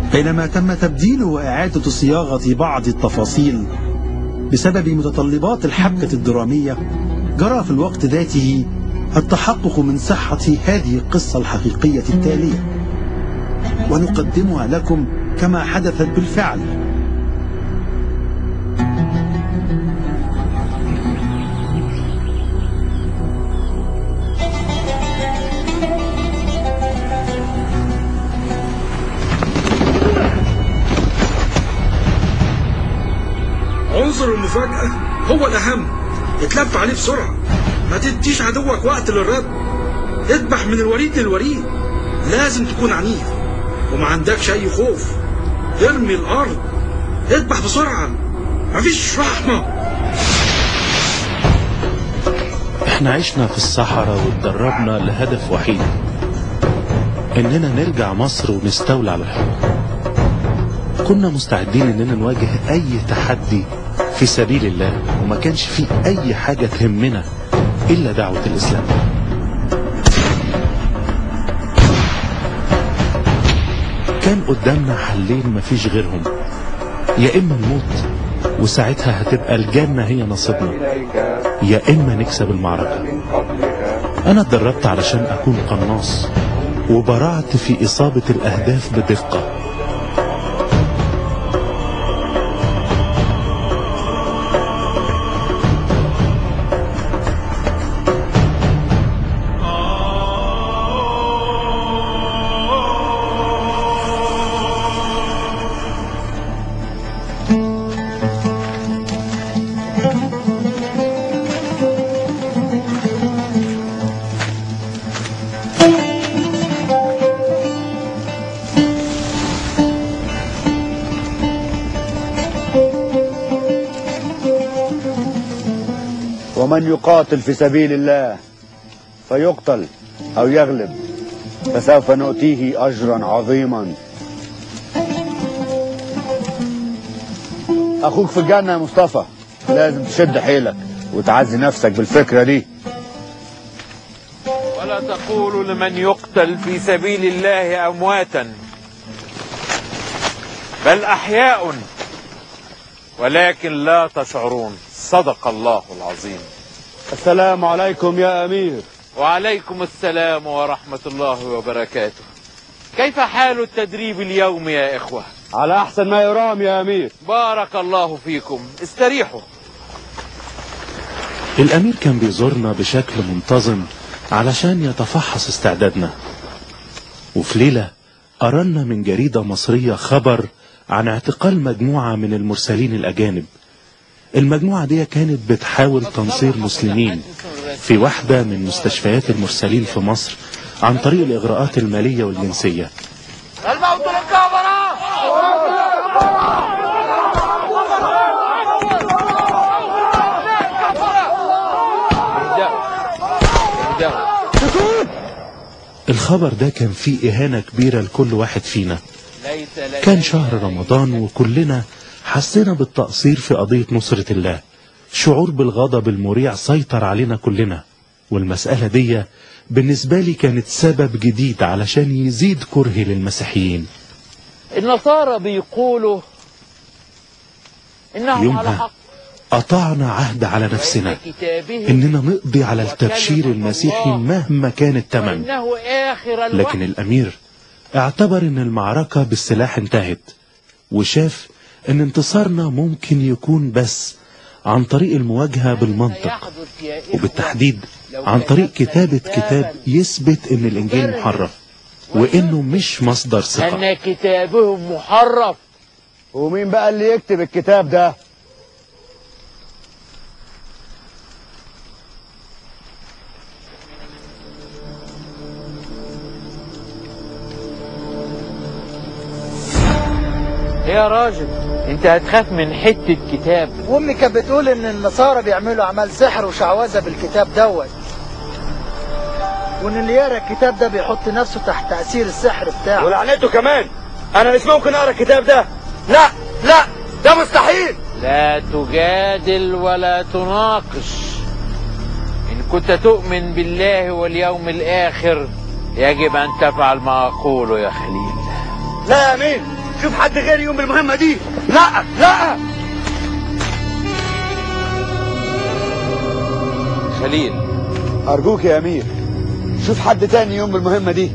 بينما تم تبديل وإعادة صياغة بعض التفاصيل بسبب متطلبات الحبكة الدرامية جرى في الوقت ذاته التحقق من صحة هذه القصة الحقيقية التالية ونقدمها لكم كما حدثت بالفعل عنصر المفاجأة هو الأهم اتلف عليه بسرعة ما تديش عدوك وقت للرد اذبح من الوريد للوريد لازم تكون عنيف وما عندكش أي خوف ارمي الأرض اذبح بسرعة مفيش رحمة احنا عشنا في الصحراء واتدربنا لهدف وحيد اننا نرجع مصر ونستولى على الحكم كنا مستعدين اننا نواجه اي تحدي في سبيل الله وما كانش في اي حاجة تهمنا الا دعوة الاسلام كان قدامنا حلين مفيش غيرهم يا اما نموت وساعتها هتبقى الجنة هي نصيبنا يا اما نكسب المعركة انا اتدربت علشان اكون قناص وبرعت في اصابة الاهداف بدقة ومن يقاتل في سبيل الله فيقتل أو يغلب فسوف نؤتيه أجرا عظيما أخوك في الجنة يا مصطفى لازم تشد حيلك وتعزي نفسك بالفكرة دي ولا تقولوا لمن يقتل في سبيل الله أمواتا بل أحياء ولكن لا تشعرون صدق الله العظيم السلام عليكم يا أمير وعليكم السلام ورحمة الله وبركاته كيف حال التدريب اليوم يا إخوة على أحسن ما يرام يا أمير بارك الله فيكم استريحوا الامير كان بيزورنا بشكل منتظم علشان يتفحص استعدادنا وفي ليلة قرنا من جريدة مصرية خبر عن اعتقال مجموعة من المرسلين الأجانب المجموعة دي كانت بتحاول تنصير مسلمين في واحدة من مستشفيات المرسلين في مصر عن طريق الإغراءات المالية والجنسية الموت للكفرة الخبر ده كان فيه إهانة كبيرة لكل واحد فينا كان شهر رمضان وكلنا حسينا بالتقصير في قضية نصرة الله شعور بالغضب المريع سيطر علينا كلنا والمسألة دي بالنسبة لي كانت سبب جديد علشان يزيد كرهي للمسيحيين النصارى بيقولوا إنهم على يومها حق قطعنا عهد على نفسنا كتابهم إننا نقضي على التبشير المسيحي مهما كان الثمن إنه آخر الوحي لكن الأمير اعتبر إن المعركة بالسلاح انتهت وشاف إن انتصارنا ممكن يكون بس عن طريق المواجهة بالمنطق يحدث يا إخوة وبالتحديد عن طريق كتابة كتاب يثبت إن الإنجيل محرف وإنه مش مصدر ثقة أن كتابهم محرف ومين بقى اللي يكتب الكتاب ده يا راجل انت هتخاف من حتة كتاب وامي كانت بتقول ان النصارى بيعملوا اعمال سحر وشعوذه بالكتاب دوت وان اللي يقرا الكتاب ده بيحط نفسه تحت تاثير السحر بتاعه ولعنته كمان أنا مش ممكن أقرأ الكتاب ده لا لا ده مستحيل لا تجادل ولا تناقش إن كنت تؤمن بالله واليوم الآخر يجب أن تفعل ما أقوله يا خليل لا يا أمين شوف حد غيري يقوم بالمهمة دي لا لا خليل أرجوك يا أمير شوف حد تاني يقوم بالمهمة دي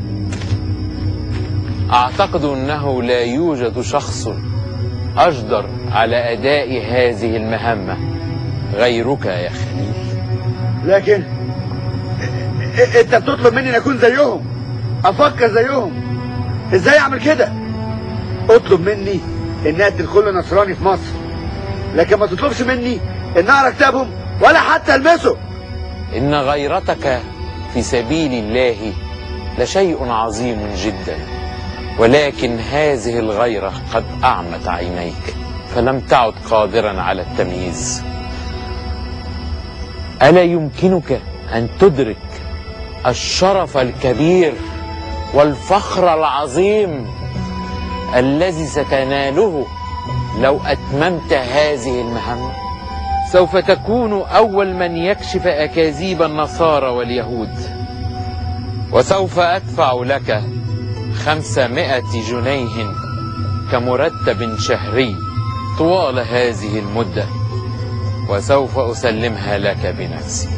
أعتقد أنه لا يوجد شخص أجدر على أداء هذه المهمة غيرك يا خليل لكن إ- إ- انت بتطلب مني ان اكون زيهم افكر زيهم ازاي اعمل كده اطلب مني ان اقتل كل نصراني في مصر لكن ما تطلبش مني ان اقرا كتابهم ولا حتى المسه إن غيرتك في سبيل الله لشيء عظيم جدا ولكن هذه الغيرة قد أعمت عينيك فلم تعد قادرا على التمييز ألا يمكنك أن تدرك الشرف الكبير والفخر العظيم الذي ستناله لو أتممت هذه المهمة سوف تكون أول من يكشف أكاذيب النصارى واليهود وسوف أدفع لك خمسمائة جنيه كمرتب شهري طوال هذه المدة وسوف أسلمها لك بنفسي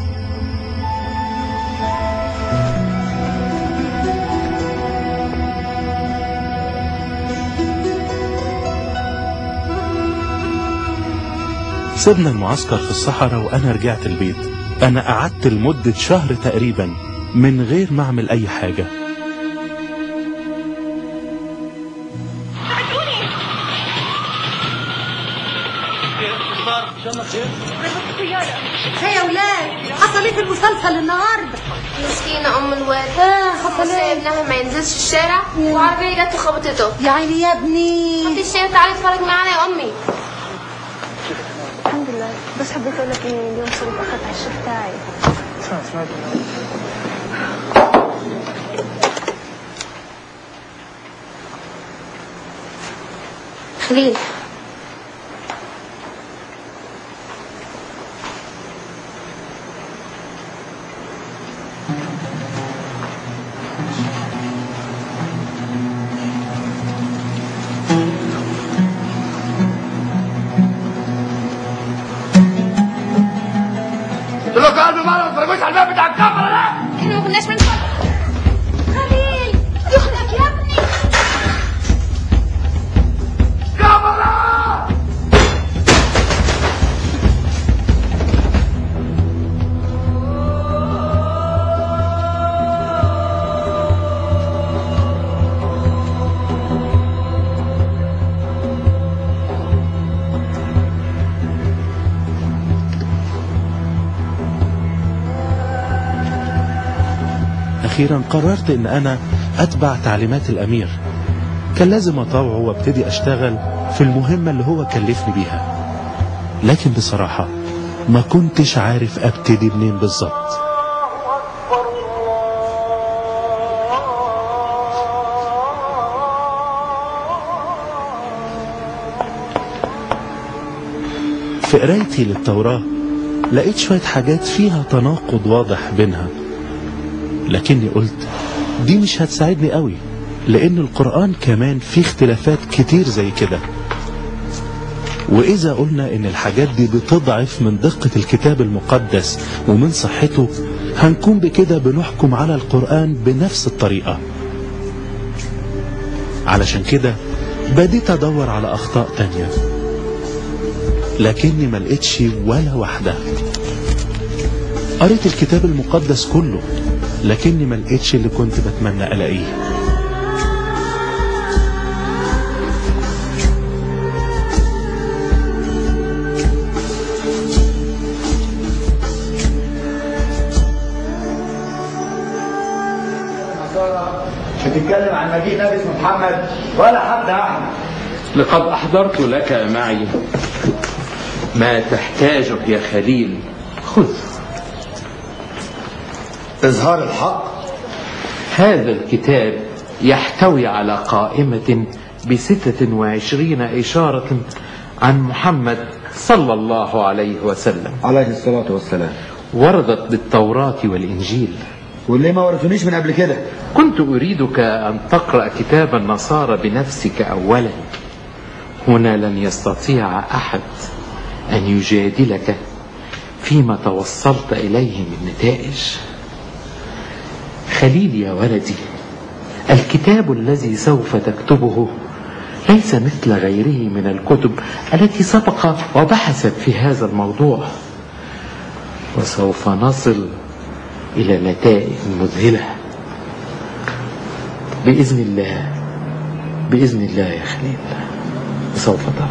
سيبنا المعسكر في الصحراء وأنا رجعت البيت أنا قعدت لمدة شهر تقريبا من غير ما أعمل أي حاجة هي يا ولاد حصل ايه في المسلسل النهارده؟ مسكينة أم الواد آه، حصل سايب ايه؟ ابنها ما ينزلش الشارع وعربية جت وخبطته يا عيني يا ابني في الشارع تعالي اتفرج معانا يا أمي الحمد لله بس حبيت اقول لك اني اليوم صرت اخذت على الشيف تاعي خليل قلت لكم قلبي مرة ما تتفرجوش على الباب بتاع الكاميرا ده احنا ما كناش بنتفرج خليل يخلق يا ابني كاميرا أخيرا قررت إن أنا أتبع تعليمات الأمير كان لازم أطوعه وابتدي أشتغل في المهمة اللي هو كلفني بيها لكن بصراحة ما كنتش عارف أبتدي منين بالظبط في قرايتي للتوراة لقيت شوية حاجات فيها تناقض واضح بينها لكني قلت دي مش هتساعدني قوي لأن القرآن كمان فيه اختلافات كتير زي كده وإذا قلنا إن الحاجات دي بتضعف من دقة الكتاب المقدس ومن صحته هنكون بكده بنحكم على القرآن بنفس الطريقة علشان كده بديت أدور على أخطاء تانية لكني ما لقيتش ولا واحدة قريت الكتاب المقدس كله لكني ما لقيتش اللي كنت بتمنى الاقيه مش هتتكلم عن مجيء نبي اسمه محمد ولا حتى احمد لقد أحضرت لك معي ما تحتاجه يا خليل خذ اظهار الحق هذا الكتاب يحتوي على قائمة بستة وعشرين إشارة عن محمد صلى الله عليه وسلم عليه الصلاة والسلام وردت بالتوراة والإنجيل وليه ما ورثونيش من قبل كده كنت أريدك أن تقرأ كتاب النصارى بنفسك أولا هنا لن يستطيع أحد أن يجادلك فيما توصلت إليه من نتائج خليل يا ولدي الكتاب الذي سوف تكتبه ليس مثل غيره من الكتب التي سبق وبحثت في هذا الموضوع وسوف نصل إلى نتائج مذهلة بإذن الله بإذن الله يا خليل سوف ترى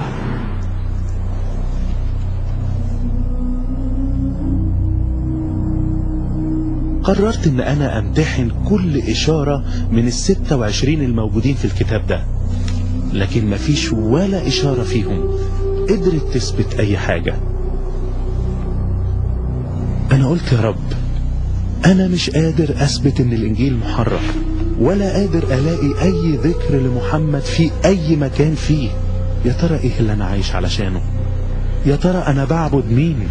قررت ان انا امتحن كل اشارة من الستة وعشرين الموجودين في الكتاب ده لكن مفيش ولا اشارة فيهم قدرت تثبت اي حاجة انا قلت يا رب انا مش قادر اثبت ان الانجيل محرف ولا قادر الاقي اي ذكر لمحمد في اي مكان فيه يا ترى ايه اللي انا عايش علشانه يا ترى انا بعبد مين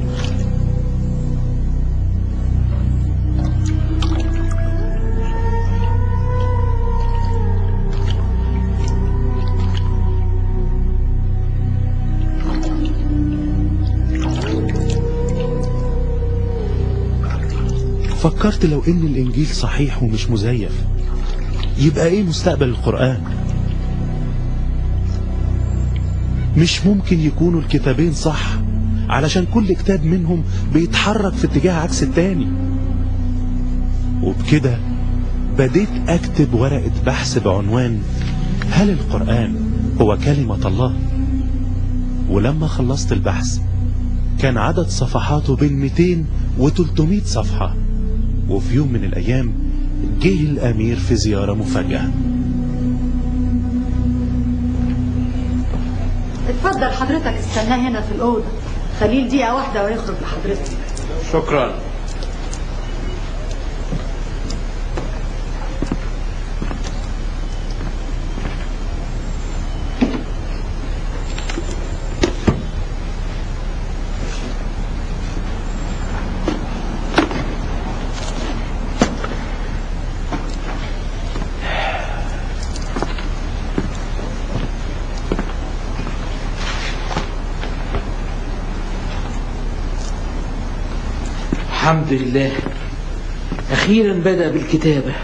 فكرت لو ان الانجيل صحيح ومش مزيف يبقى ايه مستقبل القرآن مش ممكن يكونوا الكتابين صح علشان كل كتاب منهم بيتحرك في اتجاه عكس التاني وبكده بديت اكتب ورقة بحث بعنوان هل القرآن هو كلمة الله ولما خلصت البحث كان عدد صفحاته بين 200 و 300 صفحة وفي يوم من الأيام جه الأمير في زيارة مفاجأة اتفضل حضرتك استناه هنا في الأوضة خليل دقيقة واحدة ويخرج لحضرتك شكرا الحمد لله أخيرا بدأ بالكتابة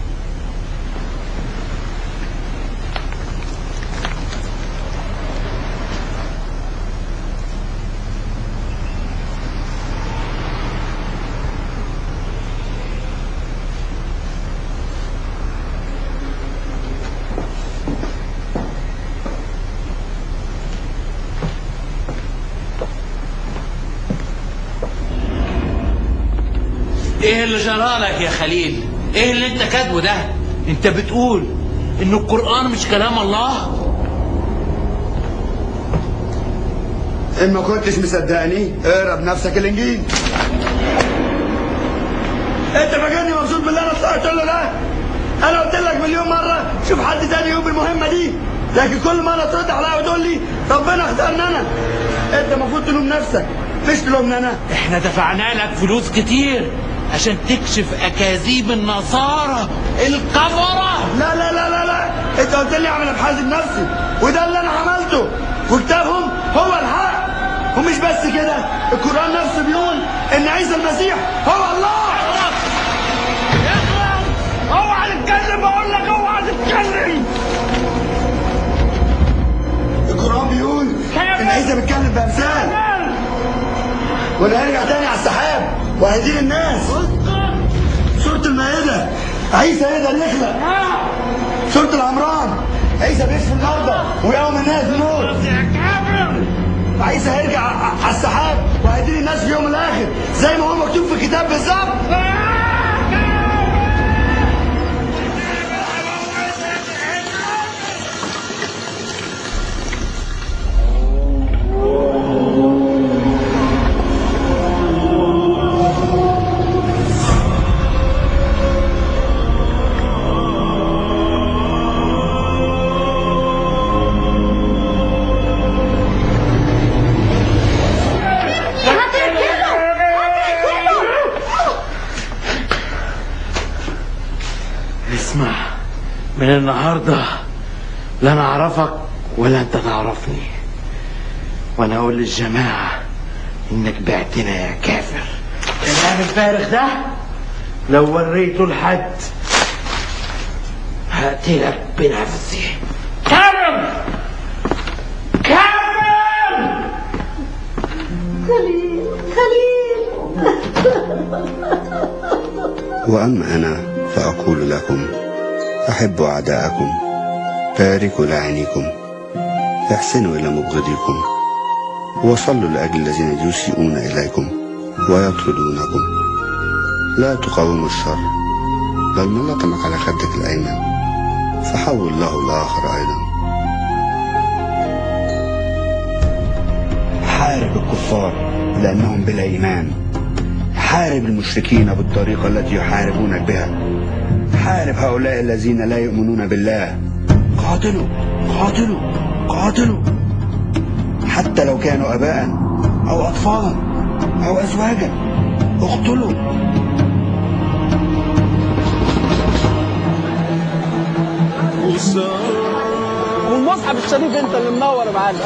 ايه اللي جرالك يا خليل ايه اللي انت كاتبه ده انت بتقول ان القرآن مش كلام الله ان ما كنتش مصدقني اقرا بنفسك الانجيل انت فاكرني مبسوط باللي انا طلعت له ده انا قلت لك مليون مره شوف حد تاني يقوم بالمهمه دي لكن كل مره ترد عليا وتقول لي ربنا اختارني انا انت المفروض تلوم نفسك مش تلومني انا احنا دفعنا لك فلوس كتير عشان تكشف اكاذيب النصارى الكفرة لا لا لا لا لا انت قلت لي اعمل ابحاث بنفسي وده اللي انا عملته وكتابهم هو الحق ومش بس كده القران نفسه بيقول ان عيسى المسيح هو الله اوعى تتكلم بقول لك اوعى تتكلم القران بيقول ان عيسى بيتكلم بامثال وانا هرجع تاني على السحاب وهدين الناس سورة المائدة عيسى يقدر يخلق سورة العمران عيسى بيشفي الأرض ويقوم الناس بنور عيسى هيرجع على السحاب وهيدين الناس في يوم الآخر زي ما هو مكتوب في الكتاب بالظبط هتقتله هتقتله من النهارده لا انا اعرفك ولا انت تعرفني وانا اقول للجماعه انك بعتنا يا كافر الكلام الفارغ ده لو وريته لحد هقتلك بنفسي كرم كرم خليل خليل وأما أنا فأقول لكم أحبوا أعداءكم باركوا لعينيكم احسنوا إلى مبغضيكم وصلوا لأجل الذين يسيئون إليكم ويطردونكم لا تقاوموا الشر بل من لطمك على خدك الأيمن فحول له الآخر أيضا حارب الكفار لأنهم بلا إيمان حارب المشركين بالطريقة التي يحاربونك بها حارب هؤلاء الذين لا يؤمنون بالله قاتلوا قاتلوا قاتلوا حتى لو كانوا أباء أو أطفالا أو أزواجا اقتلوا والمصحف الشريف انت اللي منور يا معلم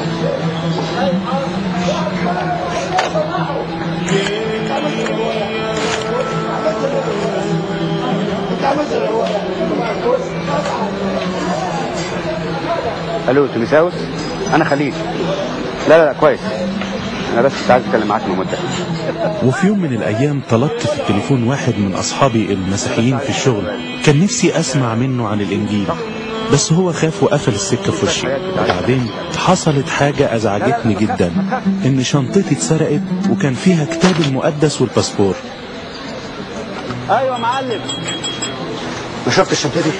ألو تيمساوس أنا خليل لا لا لا كويس أنا بس كنت عايز أتكلم معاك من مدة وفي يوم من الأيام طلبت في التليفون واحد من أصحابي المسيحيين في الشغل كان نفسي أسمع منه عن الإنجيل بس هو خاف وقفل السكة في وشي وبعدين حصلت حاجة أزعجتني جدا إن شنطتي اتسرقت وكان فيها كتاب المقدس والباسبور ايوه يا معلم ما شفتش شنطتي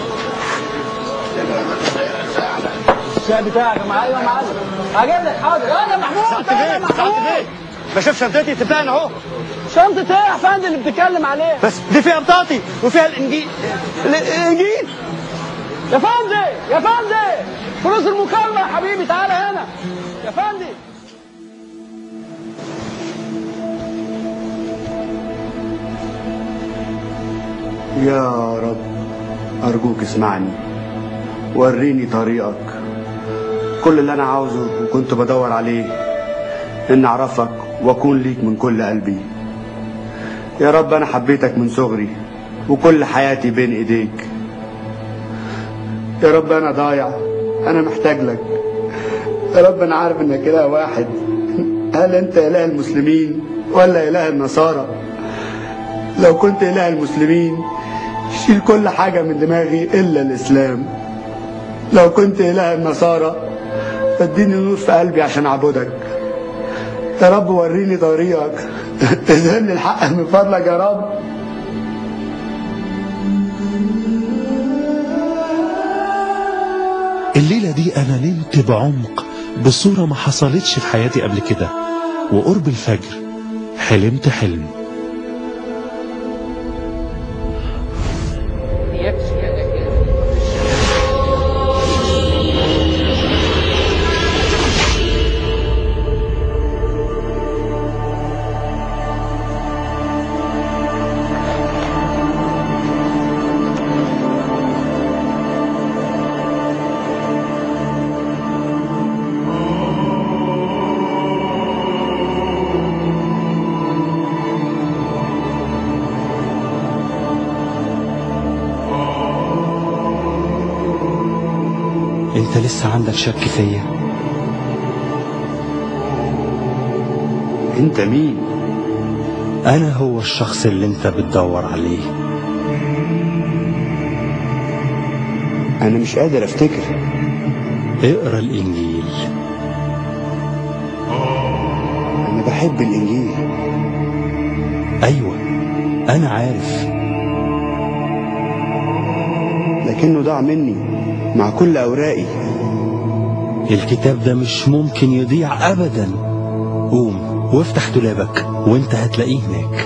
الشاي بتاعك يا معلم ايوه يا معلم هجيب لك حاضر يلا يا محمود يلا يا محمود ما شوف شنطتي تبان أهو شنطة ايه يا فندم اللي بتتكلم عليها بس دي فيها بطاقتي وفيها الإنجيل الإنجيل يا فندم يا فندم فلوس المكالمة يا حبيبي تعالى هنا يا فندم يا رب أرجوك اسمعني وريني طريقك كل اللي أنا عاوزه وكنت بدور عليه إن أعرفك وأكون ليك من كل قلبي يا رب أنا حبيتك من صغري وكل حياتي بين إيديك يا رب أنا ضايع أنا محتاج لك يا رب أنا عارف إنك إله واحد هل أنت إله المسلمين ولا إله النصارى لو كنت إله المسلمين شيل كل حاجة من دماغي إلا الإسلام لو كنت إله النصارى فاديني نور في قلبي عشان أعبدك يا رب وريني طريقك اذهبني الحق من فضلك يا رب الليلة دي أنا نمت بعمق بصورة ما حصلتش في حياتي قبل كده وقرب الفجر حلمت حلم انت لسه عندك شك فيا انت مين انا هو الشخص اللي انت بتدور عليه انا مش قادر افتكر اقرا الانجيل انا بحب الانجيل ايوه انا عارف لكنه ضاع مني مع كل اوراقي الكتاب ده مش ممكن يضيع ابدا قوم وافتح دولابك وانت هتلاقيه هناك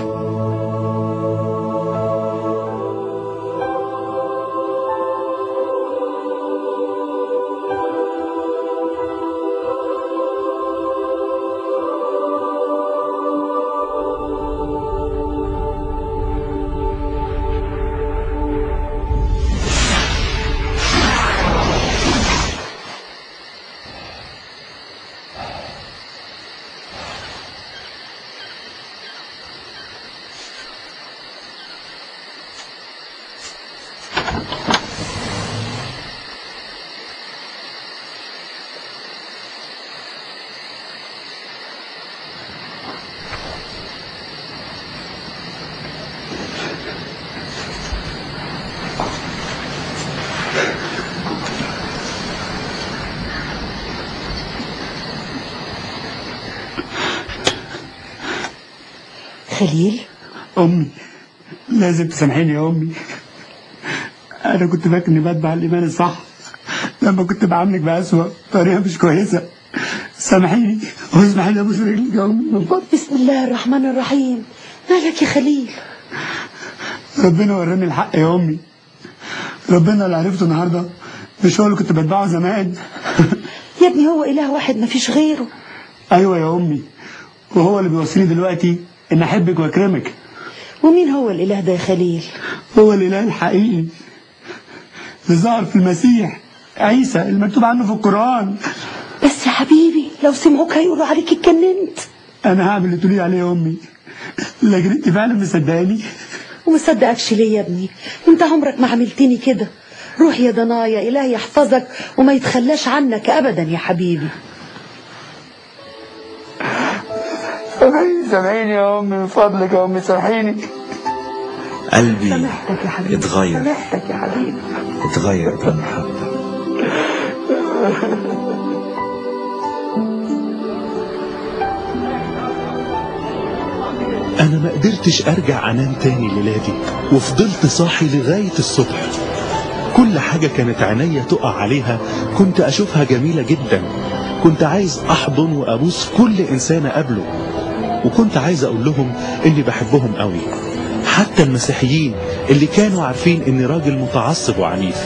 خليل امي لازم تسامحيني يا امي انا كنت فاكر اني بتبع الايمان الصح لما كنت بعاملك بأسوأ طريقه مش كويسه سامحيني واسمحي لي ابوس رجلك يا امي من فضلك بسم الله الرحمن الرحيم مالك يا خليل ربنا وراني الحق يا امي ربنا اللي عرفته النهارده مش هو اللي كنت بتبعه زمان يا ابني هو إله واحد مفيش غيره ايوه يا امي وهو اللي بيوصيني دلوقتي ان احبك واكرمك ومين هو الإله ده يا خليل هو الاله الحقيقي اللي ظهر في المسيح عيسى المكتوب عنه في القران بس يا حبيبي لو سمعوك هيقولوا عليك اتجننت انا هعمل اللي تقولي عليه يا امي لكن انت فعلا مصدقاني ومصدقكش ليه يا ابني انت عمرك ما عملتني كده روح يا ضنايا إله يحفظك وما يتخلاش عنك أبدا يا حبيبي سامحيني سامحيني يا امي من فضلك يا امي سامحيني قلبي سامحتك يا حبيبي اتغير سامحتك يا حبيبي اتغير بالمحبة أنا ما قدرتش أرجع أنام تاني ليلادي وفضلت صاحي لغاية الصبح كل حاجة كانت عينيا تقع عليها كنت أشوفها جميلة جدا كنت عايز أحضن وأبوس كل إنسان أقابله وكنت عايز أقول لهم إني بحبهم قوي حتى المسيحيين اللي كانوا عارفين إني راجل متعصب وعنيف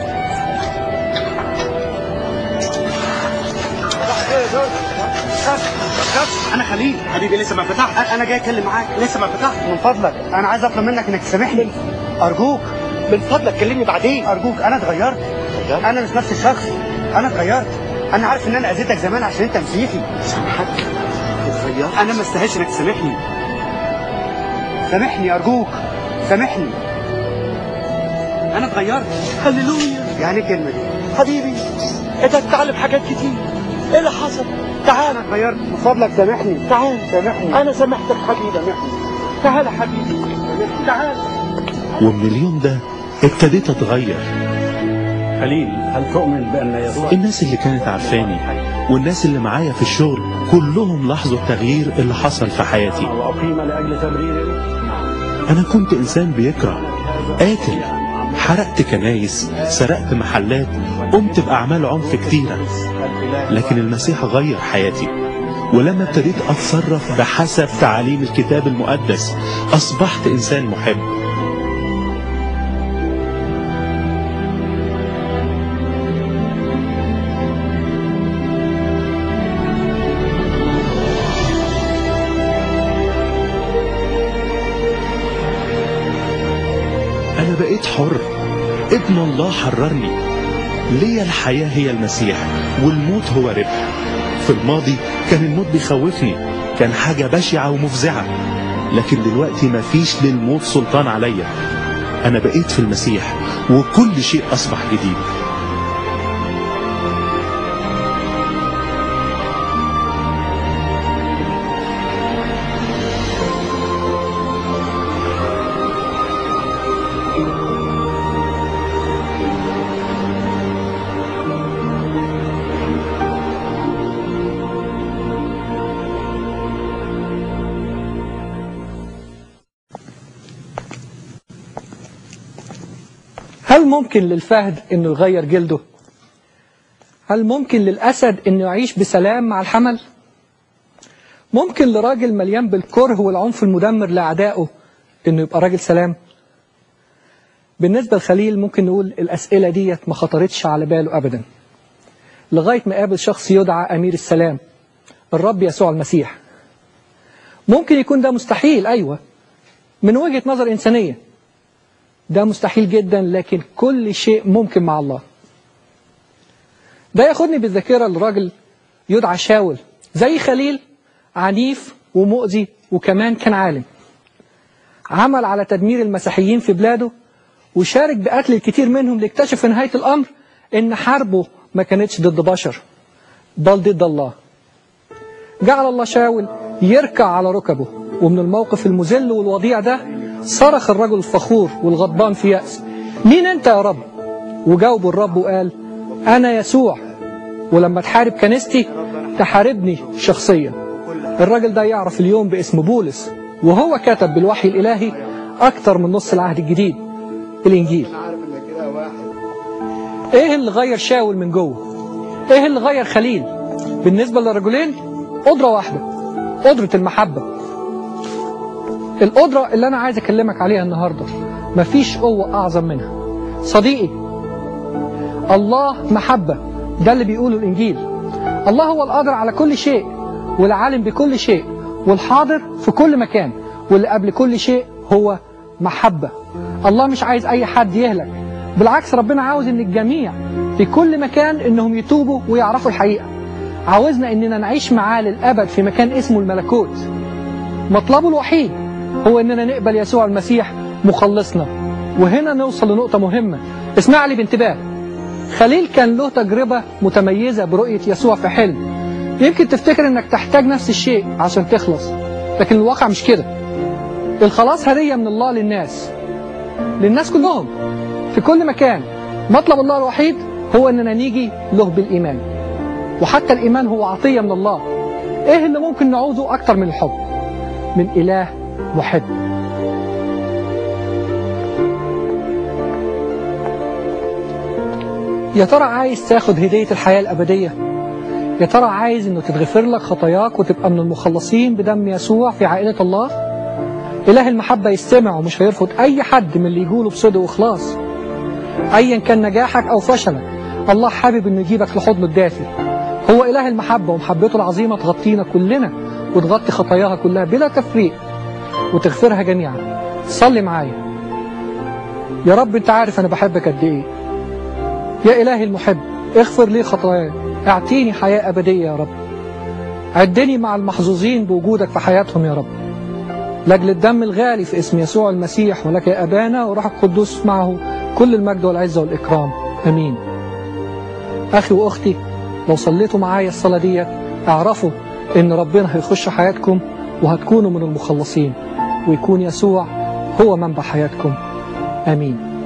انا خليل حبيبي لسه ما فتحت انا جاي اتكلم معاك لسه ما فتحت من فضلك انا عايز اطلب منك انك تسامحني ارجوك من فضلك كلمني بعدين ارجوك انا اتغيرت انا مش نفس الشخص انا اتغيرت انا عارف ان انا اذيتك زمان عشان انت مسيحي سامحك اتغيرت انا ما استاهلش انك تسامحني سامحني ارجوك سامحني انا اتغيرت هللويا يعني ايه الكلمه دي حبيبي انت هتتعلم حاجات كتير ايه اللي حصل تعال انا اتغيرت من فضلك سامحني تعال سامحني انا سامحتك حبيبي سامحني تعال يا حبيبي تعال ومن اليوم ده ابتديت أتغير خليل هل تؤمن بان يسوع الناس اللي كانت عارفاني والناس اللي معايا في الشغل كلهم لاحظوا التغيير اللي حصل في حياتي واقيم لاجل تبرير أنا كنت إنسان بيكره قاتل حرقت كنايس سرقت محلات قمت بأعمال عنف كتيرة لكن المسيح غير حياتي ولما ابتديت أتصرف بحسب تعاليم الكتاب المقدس أصبحت إنسان محب أنا بقيت حر ابن الله حررني ليا الحياة هي المسيح والموت هو ربح في الماضي كان الموت بيخوفني كان حاجة بشعة ومفزعة لكن دلوقتي مفيش للموت سلطان عليا أنا بقيت في المسيح وكل شيء أصبح جديد هل ممكن للفهد انه يغير جلده هل ممكن للاسد انه يعيش بسلام مع الحمل ممكن لراجل مليان بالكره والعنف المدمر لاعدائه انه يبقى راجل سلام بالنسبه لخليل ممكن نقول الاسئله ديت ما خطرتش على باله ابدا لغايه ما قابل شخص يدعى امير السلام الرب يسوع المسيح ممكن يكون ده مستحيل ايوه من وجهه نظر انسانيه ده مستحيل جدا لكن كل شيء ممكن مع الله ده ياخدني بالذاكرة لراجل يدعى شاول زي خليل عنيف ومؤذي وكمان كان عالم عمل على تدمير المسيحيين في بلاده وشارك بقتل الكثير منهم لاكتشف في نهاية الأمر إن حربه ما كانتش ضد بشر بل ضد الله جعل الله شاول يركع على ركبه ومن الموقف المذل والوضيع ده صرخ الرجل الفخور والغضبان في يأس مين انت يا رب وجاوب الرب وقال انا يسوع ولما تحارب كنيستي تحاربني شخصيا الراجل ده يعرف اليوم باسم بولس وهو كتب بالوحي الإلهي أكتر من نص العهد الجديد الإنجيل إيه اللي غير شاول من جوه إيه اللي غير خليل بالنسبة للرجلين قدرة واحدة قدرة المحبة القدرة اللي أنا عايز أكلمك عليها النهاردة مفيش قوة أعظم منها صديقي الله محبة ده اللي بيقوله الإنجيل الله هو القادر على كل شيء والعالم بكل شيء والحاضر في كل مكان واللي قبل كل شيء هو محبة الله مش عايز أي حد يهلك بالعكس ربنا عاوز إن الجميع في كل مكان إنهم يتوبوا ويعرفوا الحقيقة عاوزنا إننا نعيش معاه للأبد في مكان اسمه الملكوت مطلبه الوحيد هو إننا نقبل يسوع المسيح مخلصنا وهنا نوصل لنقطة مهمة اسمع لي بانتباه خليل كان له تجربة متميزة برؤية يسوع في حلم يمكن تفتكر انك تحتاج نفس الشيء عشان تخلص لكن الواقع مش كده الخلاص هدية من الله للناس للناس كلهم في كل مكان مطلب الله الوحيد هو اننا نيجي له بالايمان وحتى الايمان هو عطية من الله ايه اللي ممكن نعوزه اكتر من الحب من اله محب يا ترى عايز تاخد هدية الحياة الأبدية يا ترى عايز انه تتغفر لك خطاياك وتبقى من المخلصين بدم يسوع في عائلة الله إله المحبة يستمع ومش هيرفض أي حد من اللي يقوله بصدق وإخلاص أيا كان نجاحك أو فشلك الله حابب انه يجيبك لحضنه الدافي هو إله المحبة ومحبته العظيمة تغطينا كلنا وتغطي خطاياها كلها بلا تفريق وتغفرها جميعا صلي معايا يا رب انت عارف انا بحبك قد ايه يا إلهي المحب اغفر لي خطاياي اعطيني حياة أبدية يا رب عدني مع المحظوظين بوجودك في حياتهم يا رب لأجل الدم الغالي في اسم يسوع المسيح ولك يا أبانا وروح القدوس معه كل المجد والعزة والإكرام أمين أخي وأختي لو صليتوا معايا الصلاة دي اعرفوا إن ربنا هيخش حياتكم وهتكونوا من المخلصين ويكون يسوع هو منبع حياتكم آمين